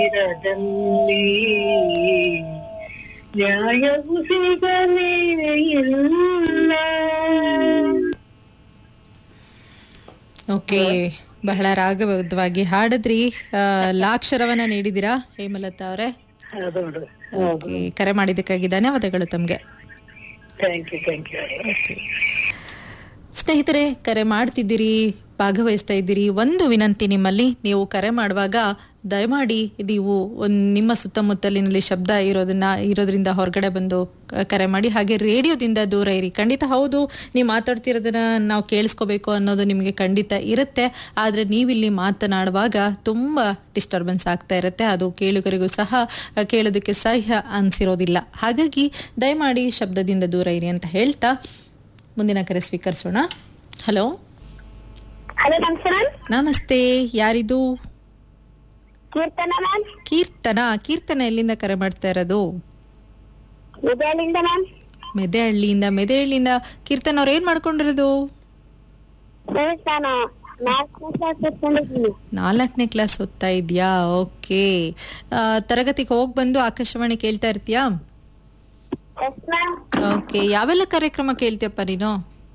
ತೀರದಲ್ಲಿ ನ್ಯಾಯವು ಸಿಗಲೇ ಇಲ್ಲ ಓಕೆ ಬಹಳ ರಾಗಬದ್ಧವಾಗಿ ಹಾಡಿದ್ರಿ ಆ, ಲಾಕ್ಷರವನ್ನ ನೀಡಿದಿರಾ ಹೇಮಲತಾ ಅವರೇ ಹೌದು ಓಕೆ ಕರೆ ಮಾಡಿದ್ದಕ್ಕಾಗಿ ಧನ್ಯವಾದಗಳು ತಮಗೆ ಥ್ಯಾಂಕ್ ಯು ಥ್ಯಾಂಕ್ ಯು ಸ್ನೇಹಿತರೆ ಕರೆ ಮಾಡ್ತಿದ್ದೀರಿ ಭಾಗವಹಿಸ್ತಾ ಇದ್ದೀರಿ ಒಂದು ವಿನಂತಿ ನಿಮ್ಮಲ್ಲಿ ನೀವು ಕರೆ ಮಾಡುವಾಗ ದಯಮಾಡಿ ನೀವು ಒಂದ್ ನಿಮ್ಮ ಸುತ್ತಮುತ್ತಲಿನಲ್ಲಿ ಶಬ್ದ ಇರೋದನ್ನ ಇರೋದ್ರಿಂದ ಹೊರಗಡೆ ಬಂದು ಕ- ಕರೆ ಮಾಡಿ ಹಾಗೆ ರೇಡಿಯೋದಿಂದ ದೂರ ಇರಿ ಖಂಡಿತ ಹೌದು ನೀವು ಮಾತಾಡ್ತಿರೋದನ್ನ ನಾವು ಕೇಳಿಸ್ಕೋಬೇಕು ಅನ್ನೋದು ನಿಮಗೆ ಖಂಡಿತ ಇರುತ್ತೆ ಆದರೆ ನೀವಿಲ್ಲಿ ಮಾತನಾಡುವಾಗ ತುಂಬ ಡಿಸ್ಟರ್ಬೆನ್ಸ್ ಆಗ್ತಾ ಇರುತ್ತೆ ಅದು ಕೇಳುಗರಿಗೂ ಸಹ ಅಹ್, ಕೇಳೋದಕ್ಕೆ ಸಹ್ಯ ಅನಿಸಿರೋದಿಲ್ಲ ಹಾಗಾಗಿ ದಯಮಾಡಿ ಶಬ್ದದಿಂದ ದೂರ ಇರಿ ಅಂತ ಹೇಳ್ತಾ ಮುಂದಿನ ಕರೆ ಸ್ವೀಕರಿಸೋಣ ಹಲೋ ಹಲೋ ನಮಸ್ತೆ ಮ್ಯಾಮ್ ನಮಸ್ತೆ ಯಾರಿದು ಕೀರ್ತನ ಮ್ಯಾಮ್ ಕೀರ್ತನ ಕೀರ್ತನ ಎಲ್ಲಿಂದ ಕರೆ ಮಾಡ್ತಾ ಇರೋದು ವಿದ್ಯಾಲಯದಿಂದ ಮ್ಯಾಮ್ ಮೆದೆಹಳ್ಳಿಯಿಂದ ಮೆದೆಹಳ್ಳಿಯಿಂದ ಕೀರ್ತನ್ ಅವ್ರು ಏನ್ ಮಾಡ್ಕೊಂಡಿರೋದು ಫ್ರೆಂಡ್ಸ್ ನಾನು ನಾಲ್ಕನೇ ಕ್ಲಾಸ್ ಓದ್ಕೊಂಡಿದ್ದೀನಿ ನಾಲ್ಕನೇ ಕ್ಲಾಸ್ ಓದ್ತಾ ಇದೆಯಾ ಓಕೆ ತರಗತಿಗೆ ಹೋಗಿ ಬಂದು ಆಕಾಶವಾಣಿ ಕೇಳ್ತಾ ಇರ್ತೀಯಾ ಎಸ್ ಮ್ಯಾಮ್ ಓಕೆ ಯಾವೆಲ್ಲ ಕಾರ್ಯಕ್ರಮ ಕೇಳ್ತೀಯಪ್ಪ ನೀನು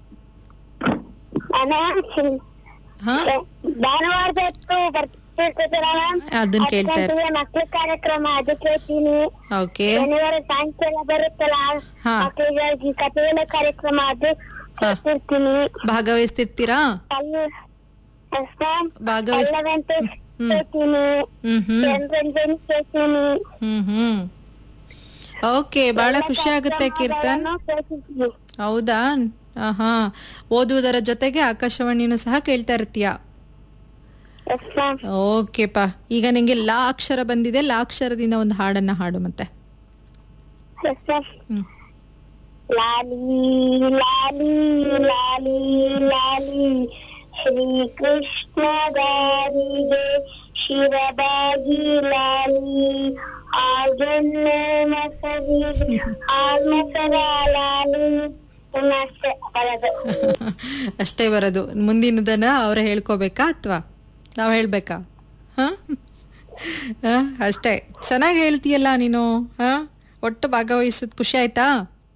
ನಾನು ಹಾ ಭಾನುವಾರದ ಹೊತ್ತು ಬರ್ತಿರ್ತೀರ ಮ್ಯಾಮ್ ಅದನ್ನ ಕೇಳ್ತಾ ಇರ್ ಮಕ್ಳ ಕಾರ್ಯಕ್ರಮ ಅದು ಕೇಳ್ತೀನಿ ಓಕೆ ಶನಿವಾರ ಸಾಯಂಕಾಲ ಬರುತ್ತಲ್ಲ ಹಾ. ಮಕ್ಕಳಿಗಾಗಿ ಕಥೆ ಹೇಳೋ ಕಾರ್ಯಕ್ರಮ ಅದು ಕೇಳ್ತಿರ್ತೀನಿ ಭಾಗವಹಿಸ್ತಿರ್ತೀರಾ ಅಲ್ಲಿ ಎಸ್ ಮ್ಯಾಮ್ ಭಾಗವಹಿಸ್ ಎಲ್ಲವಂತೂ ಕೇಳ್ತೀನಿ ಹ್ಮ್ ಹ್ಮ್ ಜನರಂಜನ್ ಕೇಳ್ತೀನಿ ಹ್ಮ್ ಹ್ಮ್ ಓಕೆ ಬಹಳ ಖುಷಿ ಆಗುತ್ತೆ ಕೀರ್ತನ್ ಕಾರ್ಯಕ್ರಮಗಳನ್ನು ಕೇಳ್ತಿರ್ತೀನಿ ಹೌದಾ ಹಾ ಓದುವುದರ ಜೊತೆಗೆ ಆಕಾಶವಾಣಿನೂ ಸಹ ಕೇಳ್ತಾ ಇರ್ತೀಯ ಎಸ್ ಮ್ಯಾಮ್ ಓಕೆಪ್ಪ ಈಗ ನಿಂಗೆ ಲಾ ಅಕ್ಷರ ಬಂದಿದೆ ಲಾ ಅಕ್ಷರದಿಂದ ಒಂದು ಹಾಡನ್ನ ಹಾಡು ಮತ್ತೆ ಎಸ್ ಮ್ಯಾಮ್ ಹ್ಮ್ ಲಾಲಿ ಲಾಲಿ ಲಾಲಿ ಲಾಲಿ ಶ್ರೀ ಕೃಷ್ಣ ದಾರಿಗೆ ಶಿವಬಾಗಿ ಲಾಲಿ ಆಗೆಲ್ಲ ಮಸರಿಗೆ ಆಲ್ಮಸರ ಲಾಲಿ ಇನ್ನಷ್ಟೇ ಬರೋದು ಅಷ್ಟೇ ಬರೋದು ಮುಂದಿನದನ್ನ ಅವ್ರ ಹೇಳ್ಕೋಬೇಕಾ ಅಥವಾ ನಾವು ಹೇಳ್ಬೇಕಾ ಹಾ ಹಾ, ಅಷ್ಟೇ ಚೆನ್ನಾಗಿ ಹೇಳ್ತೀಯಲ್ಲ ನೀನು ಹಾ ಒಟ್ಟು ಭಾಗವಹಿಸಿದ ಖುಷಿ ಆಯ್ತಾ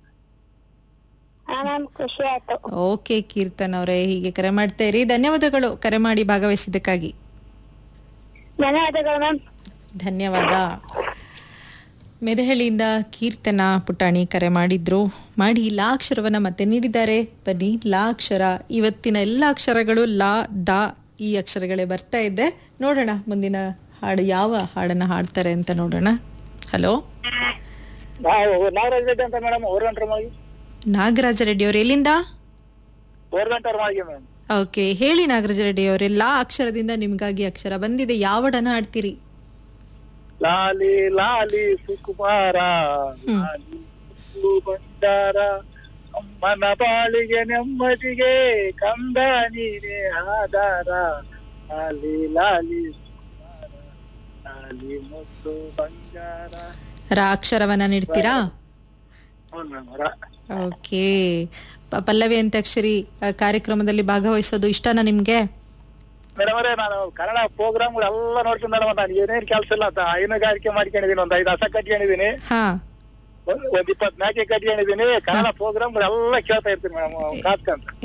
ಮ್ಯಾಮ್ ಖುಷಿ ಆಯ್ತು ಓಕೆ ಕೀರ್ತನ್ ಅವರೇ ಹೀಗೆ ಕರೆ ಮಾಡ್ತಾ ಇರಿ ಧನ್ಯವಾದಗಳು ಕರೆ ಮಾಡಿ ಭಾಗವಹಿಸಿದ್ದಕ್ಕಾಗಿ ಧನ್ಯವಾದಗಳು ಮ್ಯಾಮ್ ಧನ್ಯವಾದ ಮೆದಹಳ್ಳಿಯಿಂದ ಕೀರ್ತನ ಪುಟಾಣಿ ಕರೆ ಮಾಡಿದ್ರು ಮಾಡಿ ಲಾ ಅಕ್ಷರವನ್ನ ಮತ್ತೆ ನೀಡಿದ್ದಾರೆ ಬನ್ನಿ ಲಾ ಅಕ್ಷರ ಇವತ್ತಿನ ಎಲ್ಲ ಅಕ್ಷರಗಳು ಲಾ ದ ಈ ಅಕ್ಷರಗಳೇ ಬರ್ತಾ ಇದೆ ನೋಡೋಣ ಮುಂದಿನ ಹಾಡು ಯಾವ ಹಾಡನ್ನ ಹಾಡ್ತಾರೆ ಅಂತ ನೋಡೋಣ ಹಲೋ ನಾವು ನಾಗರಾಜ್ ರೆಡ್ಡಿ ಅಂತ ಮೇಡಮ್ ಓರ್ಗಂಟರ್ಮಾಗಿ ನಾಗರಾಜ ರೆಡ್ಡಿ ಅವರು ಎಲ್ಲಿಂದ ಓರ್ಗಂಟರ್ಮಾಗಿ ಮೇಡಮ್ ಓಕೆ ಹೇಳಿ ನಾಗರಾಜ ರೆಡ್ಡಿ ಅವರೇ ಲಾ ಅಕ್ಷರದಿಂದ ನಿಮ್ಗಾಗಿ ಅಕ್ಷರ ಬಂದಿದೆ ಯಾವ ಹಾಡನ್ನ ಹಾಡ್ತೀರಿ ಲಾಲಿ ಲಾಲಿ ಸುಕುಮಾರ ಲಾಲಿ ಮುತ್ತು ಬಂಡಾರ ಅಮ್ಮನ ಬಾಳಿಗೆ ನೆಮ್ಮದಿಗೆ ಕಂದ ನೀನೆ ಆಧಾರ ಲಾಲಿ ಲಾಲಿ ಸುಕುಮಾರ ಲಾಲಿ ಮುತ್ತು ಬಂಗಾರ ರಾ ಅಕ್ಷರವನ್ನ ನೀಡ್ತೀರಾ ಹೌದು ಮೇಡಮ್ ಓಕೆ ಪ- ಪಲ್ಲವಿ ಅಂತ್ಯಾಕ್ಷರಿ ಆ, ಕಾರ್ಯಕ್ರಮದಲ್ಲಿ ಭಾಗವಹಿಸೋದು ಇಷ್ಟನಾ ನಿಮ್ಗೆ ಮೇಡಮ್ ಅವರೇ ನಾನು ಕನ್ನಡ ಪ್ರೋಗ್ರಾಮ್ ಎಲ್ಲ ನೋಡ್ತೀನಿ ಮೇಡಮ್ ನಾನು ಏನೇನ್ ಕೆಲಸ ಇಲ್ಲ ಅಂತ ಹೈನುಗಾರಿಕೆ ಮಾಡ್ಕೊಂಡಿದೀನಿ ಒಂದ್ ಐದು ಹಸ ಕಟ್ಕೊಂಡಿದೀನಿ ಹಾ ಒಂದ್ ಒಂದ್ ಇಪ್ಪತ್ ನಾಲ್ಕೆ ಕಟ್ಕೊಂಡಿದೀನಿ ಕನ್ನಡ ಪ್ರೋಗ್ರಾಮ್ ಎಲ್ಲ ಕೇಳ್ತಾ ಇರ್ತೀನಿ ಮೇಡಮ್ ಕಾತ್ಕಂತ